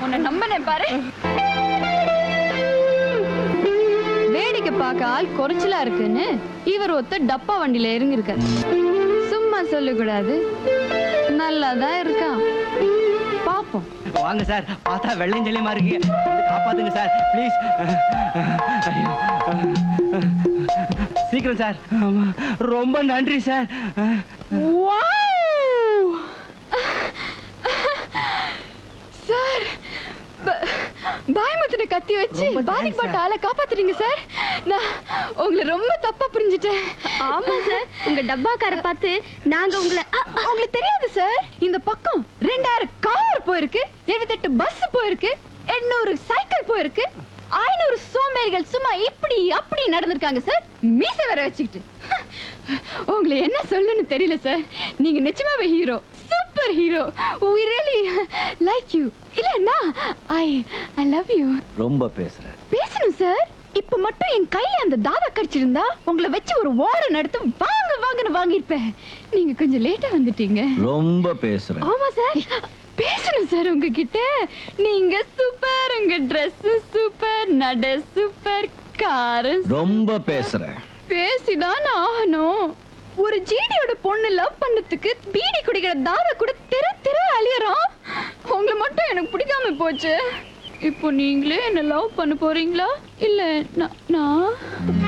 உன்னை நம்பினேன் பாரு வேடிக்கை பார்க்க ஆள் குறைச்சலா இருக்குன்னு இவர் ஒத்த டப்பா வண்டியில இறங்கிருக்காரு சும்மா சொல்லக்கூடாது நல்லாதான் இருக்கான் பாப்போம் வாங்க சார் பார்த்தா வெள்ளைஞ்சலியமா இருக்கு வந்து காப்பாத்துங்க சார் ப்ளீஸ் சீக்கிரம் சார் ஆமா. ரொம்ப நன்றி சார் சார் பாய்மத்தின கத்தி வச்சு ரொம்ப thanks, பாதிக்கப்பட்ட ஆளை காப்பாத்துறீங்க சார் நான் உங்களை ரொம்ப தப்பா புரிஞ்சுட்டேன் ஆமா சார் உங்க டப்பாக்கார பார்த்து நாங்க உங்களை அ, அ, உங்களுக்கு தெரியாது சார் இந்த பக்கம் ரெண்டாயிரம் கார் போயிருக்கு எழுபத்தெட்டு பஸ் போயிருக்கு எண்ணூறு சைக்கிள் போயிருக்கு ஐநூறு சோம்பேறிகள் சும்மா இப்படி அப்படி நடந்திருக்காங்க சார் மீசை வர வச்சுக்கிட்டு உங்களை என்ன சொல்லணும்னு தெரியல சார் நீங்க நிஜமாவே hero super hero we really like you இல்லன்னா ஐ ஐ லவ் யூ ரொம்ப பேசுற பேசணும் சார் இப்ப மட்டும் என் கையில அந்த தாதா கடிச்சிருந்தா உங்களை வச்சு ஒரு ஓட நடத்து வாங்க வாங்கன்னு வாங்கியிருப்பேன் நீங்க கொஞ்சம் லேட்டா வந்துட்டீங்க ரொம்ப பேசுற ஆமா சார் பேசணும் சார் உங்ககிட்ட நீங்க சூப்பர் உங்க Dress சூப்பர் நட சூப்பர் காரு ரொம்ப பேசுற பேசிதான் ஆகணும் ஒரு ஜிடியோட பொண்ணு லவ் பண்ணதுக்கு பீடி குடிக்கிற தாதா கூட தெரு தெரு அழியறோம் உங்களை மட்டும் எனக்கு பிடிக்காம போச்சு இப்போ நீங்களே என்ன லவ் பண்ண போறீங்களா இல்ல நான்- நான்